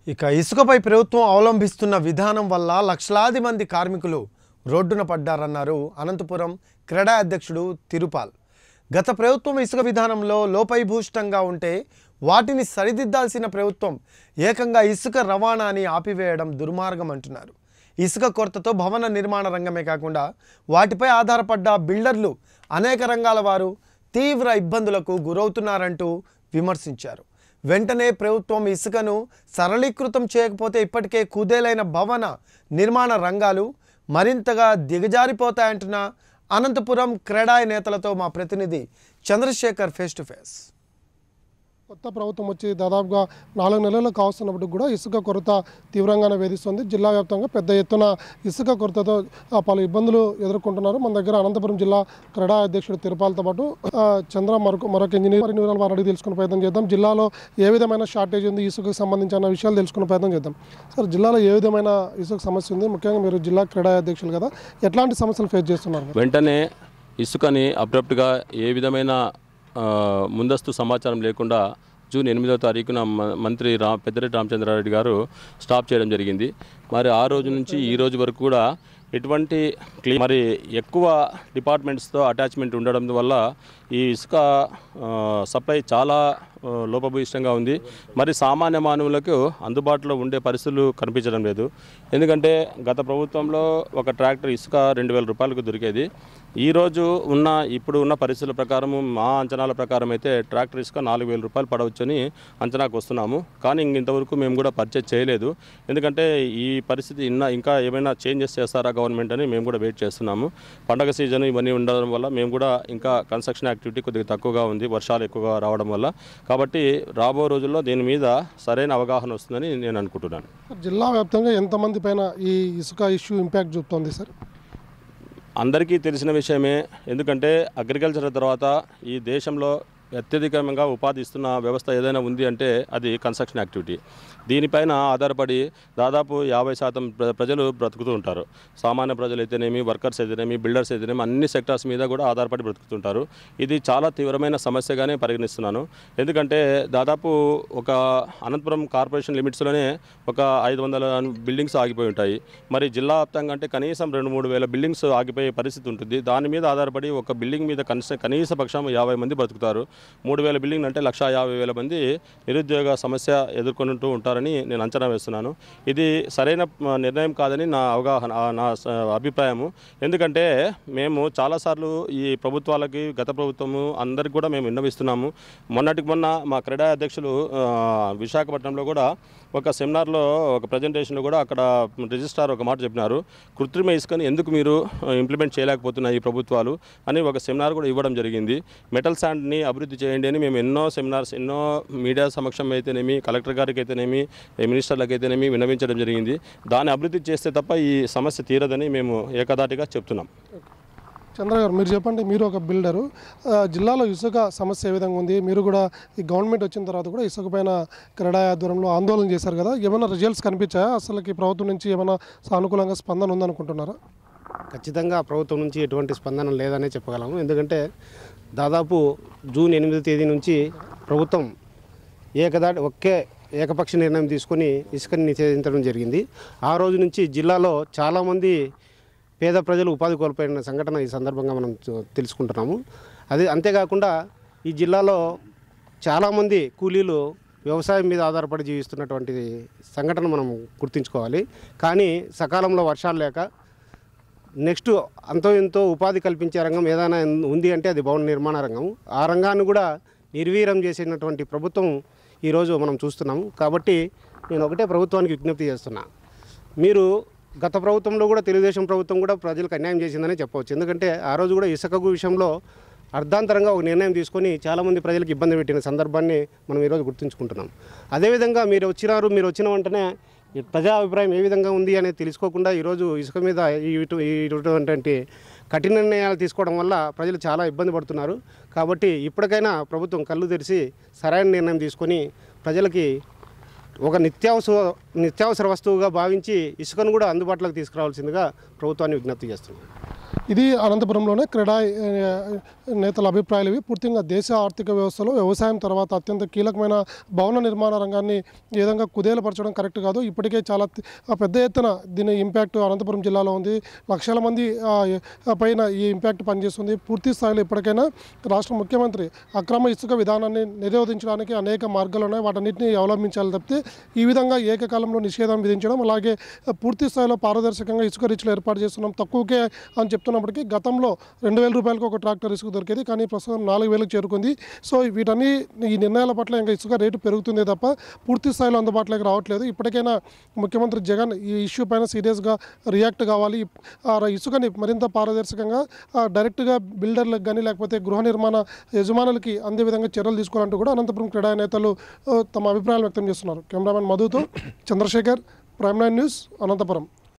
ఇక ఇసుకపై ప్రభుత్వం అవలంబిస్తున్న విధానం వల్ల లక్షలాది మంది కార్మికులు రోడ్డున పడ్డారన్నారు అనంతపురం క్రెడా అధ్యక్షుడు తిరుపాల్ గత ప్రభుత్వం ఇసుక విధానంలో లోపైభూష్టంగా ఉంటే వాటిని సరిదిద్దాల్సిన ప్రభుత్వం ఏకంగా ఇసుక రవాణాని ఆపివేయడం దుర్మార్గం అంటున్నారు ఇసుక కొరతతో భవన నిర్మాణ రంగమే కాకుండా వాటిపై ఆధారపడ్డ బిల్డర్లు అనేక రంగాల వారు తీవ్ర ఇబ్బందులకు గురవుతున్నారంటూ విమర్శించారు వెంటనే ప్రభుత్వం ఇసుకను సరళీకృతం చేయకపోతే ఇప్పటికే కుదేలైన భవన నిర్మాణ రంగాలు మరింతగా దిగజారిపోతాయంటున్న అనంతపురం క్రెడాయ్ నేతలతో మా ప్రతినిధి చంద్రశేఖర్ ఫేస్ టు ఫేస్ కొత్త ప్రభుత్వం వచ్చి దాదాపుగా నాలుగు నెలలు కావస్తున్నప్పటికి కూడా ఇసుక కొరత తీవ్రంగానే వేధిస్తుంది జిల్లా వ్యాప్తంగా పెద్ద ఎత్తున ఇసుక కొరతతో ఆ, పలు ఇబ్బందులు ఎదుర్కొంటున్నారు మన దగ్గర అనంతపురం జిల్లా క్రీడా అధ్యక్షుడు తిరుపాలతో పాటు ఆ, చంద్ర మరొక మరొక ఇంజనీర్ మరిన్ని వివరాలు వారు అడిగి తెలుసుకునే ప్రయత్నం చేద్దాం జిల్లాలో ఏ విధమైన షార్టేజ్ ఉంది ఇసుకకు సంబంధించిన విషయాలు తెలుసుకునే ప్రయత్నం చేద్దాం సార్ జిల్లాలో ఏ విధమైన ఇసుక సమస్య ఉంది ముఖ్యంగా మీరు జిల్లా క్రీడా అధ్యక్షులు కదా ఎట్లాంటి సమస్యలు ఫేస్ చేస్తున్నారు వెంటనే ఇసుకని అబ్రప్ట్గా ఏ విధమైన ఆ, ముందస్తు సమాచారం లేకుండా జూన్ ఎనిమిదవ తారీఖున మ- మంత్రి రా పెద్దిరెడ్డి రామచంద్రారెడ్డి గారు స్టాప్ చేయడం జరిగింది మరి ఆ రోజు నుంచి ఈ రోజు వరకు కూడా ఎటువంటి క్లీ మరి ఎక్కువ డిపార్ట్మెంట్స్తో అటాచ్మెంట్ ఉండడం వల్ల ఈ ఇసుక ఆ, సప్లై చాలా ఆ, లోపభూయిష్టంగా ఉంది మరి సామాన్య మానవులకు అందుబాటులో ఉండే పరిస్థితులు కనిపించడం లేదు ఎందుకంటే గత ప్రభుత్వంలో ఒక ట్రాక్టర్ ఇసుక రెండు వేల రూపాయలకు దొరికేది ఈరోజు ఉన్న ఇప్పుడు ఉన్న పరిస్థితుల ప్రకారం మా అంచనాల ప్రకారం అయితే ట్రాక్టర్ ఇసుక నాలుగు వేల రూపాయలు పడవచ్చని అంచనాకు వస్తున్నాము కానీ ఇంక ఇంతవరకు మేము కూడా పర్చేజ్ చేయలేదు ఎందుకంటే ఈ పరిస్థితి ఇన్న ఇంకా ఏమైనా చేంజెస్ చేస్తారా గవర్నమెంట్ అని మేము కూడా వెయిట్ చేస్తున్నాము పండగ సీజన్ ఇవన్నీ ఉండడం వల్ల మేము కూడా ఇంకా కన్స్ట్రక్షన్ యాక్టివిటీ కొద్దిగా తక్కువగా ఉంది వర్షాలు ఎక్కువగా రావడం వల్ల కాబట్టి రాబో రోజుల్లో దీని మీద సరైన అవగాహన వస్తుందని నేను అనుకుంటున్నాను జిల్లా వ్యాప్తంగా ఎంతమంది పైన ఈ ఇసుక ఇష్యూ ఇంపాక్ట్ చూపుతోంది సార్ అందరికీ తెలిసిన విషయమే ఎందుకంటే అగ్రికల్చర్ తర్వాత ఈ దేశంలో అత్యధికంగా ఉపాధి ఇస్తున్న వ్యవస్థ ఏదైనా ఉంది అంటే అది కన్స్ట్రక్షన్ యాక్టివిటీ దీనిపైన ఆధారపడి దాదాపు యాభై శాతం ప్ర- ప్రజలు బ్రతుకుతూ ఉంటారు సామాన్య ప్రజలు అయితేనేమి వర్కర్స్ అయితేనేమి బిల్డర్స్ అయితేనేమి అన్ని సెక్టార్స్ మీద కూడా ఆధారపడి బ్రతుకుతుంటారు ఇది చాలా తీవ్రమైన సమస్యగానే పరిగణిస్తున్నాను ఎందుకంటే దాదాపు ఒక అనంతపురం కార్పొరేషన్ లిమిట్స్లోనే ఒక ఐదు వందల బిల్డింగ్స్ ఆగిపోయి ఉంటాయి మరి జిల్లా వ్యాప్తంగా అంటే కనీసం రెండు మూడు వేల బిల్డింగ్స్ ఆగిపోయే పరిస్థితి ఉంటుంది దాని మీద ఆధారపడి ఒక బిల్డింగ్ మీద కనీస కనీస పక్షం యాభై మంది బ్రతుకుతారు మూడు వేల బిల్డింగ్ అంటే లక్ష యాభై వేల మంది నిరుద్యోగ సమస్య ఎదుర్కొంటూ ఉంటారని నేను అంచనా వేస్తున్నాను ఇది సరైన మ, నిర్ణయం కాదని నా అవగాహన ఆ, నా స- అభిప్రాయము ఎందుకంటే మేము చాలాసార్లు ఈ ప్రభుత్వాలకి గత ప్రభుత్వము అందరికి కూడా మేము విన్నవిస్తున్నాము మొన్నటికి మొన్న మా క్రీడా అధ్యక్షులు ఆ, విశాఖపట్నంలో కూడా ఒక సెమినార్లో ఒక ప్రజెంటేషన్లో కూడా అక్కడ రిజిస్ట్రార్ ఒక మాట చెప్పినారు కృత్రిమ ఇసుకని ఎందుకు మీరు ఇంప్లిమెంట్ చేయలేకపోతున్నాయి ఈ ప్రభుత్వాలు అని ఒక సెమినార్ కూడా ఇవ్వడం జరిగింది మెటల్ శాండ్ని అభివృద్ధి చేయండి అని మేము ఎన్నో సెమినార్స్ ఎన్నో మీడియా సమక్షం అయితేనేమి కలెక్టర్ గారికి అయితేనేమి మినిస్టర్లకు అయితేనేమి విన్నవించడం జరిగింది దాన్ని అభివృద్ధి చేస్తే తప్ప ఈ సమస్య తీరదని మేము ఏకదాటిగా చెప్తున్నాం చంద్ర గారు మీరు చెప్పండి మీరు ఒక బిల్డరు ఆ, జిల్లాలో ఇసుక సమస్య ఏ విధంగా ఉంది మీరు కూడా ఈ గవర్నమెంట్ వచ్చిన తర్వాత కూడా ఇసుక పైన క్రీడా ఆధ్వర్యంలో ఆందోళన చేశారు కదా ఏమైనా రిజల్ట్స్ కనిపించాయా అసలుకి ప్రభుత్వం నుంచి ఏమైనా సానుకూలంగా స్పందన ఉందనుకుంటున్నారా ఖచ్చితంగా ప్రభుత్వం నుంచి ఎటువంటి స్పందన లేదనే చెప్పగలము ఎందుకంటే దాదాపు జూన్ ఎనిమిదో తేదీ నుంచి ప్రభుత్వం ఏకదాటి ఒకే ఏకపక్ష నిర్ణయం తీసుకొని ఇసుకని నిషేధించడం జరిగింది ఆ రోజు నుంచి జిల్లాలో చాలామంది పేద ప్రజలు ఉపాధి కోల్పోయిన సంఘటన ఈ సందర్భంగా మనం చూ- తెలుసుకుంటున్నాము అదే అంతేకాకుండా ఈ జిల్లాలో చాలామంది కూలీలు వ్యవసాయం మీద ఆధారపడి జీవిస్తున్నటువంటి సంఘటన మనం గుర్తుంచుకోవాలి కానీ సకాలంలో వర్షాలు లేక నెక్స్ట్ అంతో ఎంతో ఉపాధి కల్పించే రంగం ఏదైనా ఉంది అంటే అది భవన నిర్మాణ రంగం ఆ రంగాన్ని కూడా నిర్వీర్యం చేసినటువంటి ప్రభుత్వం ఈరోజు మనం చూస్తున్నాము కాబట్టి నేను ఒకటే ప్రభుత్వానికి విజ్ఞప్తి చేస్తున్నా మీరు గత ప్రభుత్వంలో కూడా తెలుగుదేశం ప్రభుత్వం కూడా ప్రజలకు అన్యాయం చేసిందని చెప్పవచ్చు ఎందుకంటే ఆ రోజు కూడా ఇసుక విషయంలో అర్ధాంతరంగా ఒక నిర్ణయం తీసుకొని చాలామంది ప్రజలకు ఇబ్బంది పెట్టిన సందర్భాన్ని మనం ఈరోజు గుర్తుంచుకుంటున్నాం అదేవిధంగా మీరు వచ్చినారు మీరు వచ్చిన వెంటనే ఈ ప్రజా అభిప్రాయం ఏ విధంగా ఉంది అనేది తెలుసుకోకుండా ఈరోజు ఇసుక మీద ఈ ఇటు- ఈ ఇటువంటి కఠిన నిర్ణయాలు తీసుకోవడం వల్ల ప్రజలు చాలా ఇబ్బంది పడుతున్నారు కాబట్టి ఇప్పటికైనా ప్రభుత్వం కళ్ళు తెరిచి సరైన నిర్ణయం తీసుకొని ప్రజలకి ఒక నిత్యావసర నిత్యావసర వస్తువుగా భావించి ఇసుకను కూడా అందుబాటులోకి తీసుకురావాల్సిందిగా ప్రభుత్వాన్ని విజ్ఞప్తి చేస్తున్నాం ఇది అనంతపురంలోనే క్రీడా ఆ, నేతల అభిప్రాయాలు ఇవి పూర్తిగా దేశ ఆర్థిక వ్యవస్థలో వ్యవసాయం తర్వాత అత్యంత కీలకమైన భవన నిర్మాణ రంగాన్ని ఈ విధంగా కుదేలపరచడం కరెక్ట్ కాదు ఇప్పటికే చాలా తి- ఆ పెద్ద ఎత్తున దీని ఇంపాక్ట్ అనంతపురం జిల్లాలో ఉంది లక్షల మంది ఆ, ఆ పైన ఈ ఇంపాక్ట్ పనిచేస్తుంది పూర్తి స్థాయిలో ఇప్పటికైనా రాష్ట్ర ముఖ్యమంత్రి అక్రమ ఇసుక విధానాన్ని నిరోధించడానికి అనేక మార్గాలు ఉన్నాయి వాటన్నిటిని అవలంబించాలి తప్పితే ఈ విధంగా ఏకకాలంలో నిషేధం విధించడం అలాగే పూర్తి స్థాయిలో పారదర్శకంగా ఇసుక రీచ్లు ఏర్పాటు చేస్తున్నాం తక్కువకే అని చెప్తున్నప్పటికీ గతంలో రెండు వేల రూపాయలకు ఒక ట్రాక్టర్ ఇసుక దొరికేది కానీ ప్రస్తుతం నాలుగు వేలకు చేరుకుంది సో వీటన్ని ఈ నిర్ణయాల పట్ల ఇంకా ఇసుక రేటు పెరుగుతుంది తప్ప పూర్తి స్థాయిలో అందుబాటులోకి రావట్లేదు ఇప్పటికైనా ముఖ్యమంత్రి జగన్ ఈ ఇష్యూ పైన సీరియస్గా రియాక్ట్ కావాలి ఆ ఇసుకని మరింత పారదర్శకంగా ఆ, డైరెక్ట్గా బిల్డర్లకు కానీ లేకపోతే గృహ నిర్మాణ యజమానులకి అందే విధంగా చర్యలు తీసుకోవాలంటూ కూడా అనంతపురం క్రీడా నేతలు ఆ, తమ అభిప్రాయాలు వ్యక్తం చేస్తున్నారు కెమెరామెన్ మధుతో Chandrasekhar prime nine news Anantapuram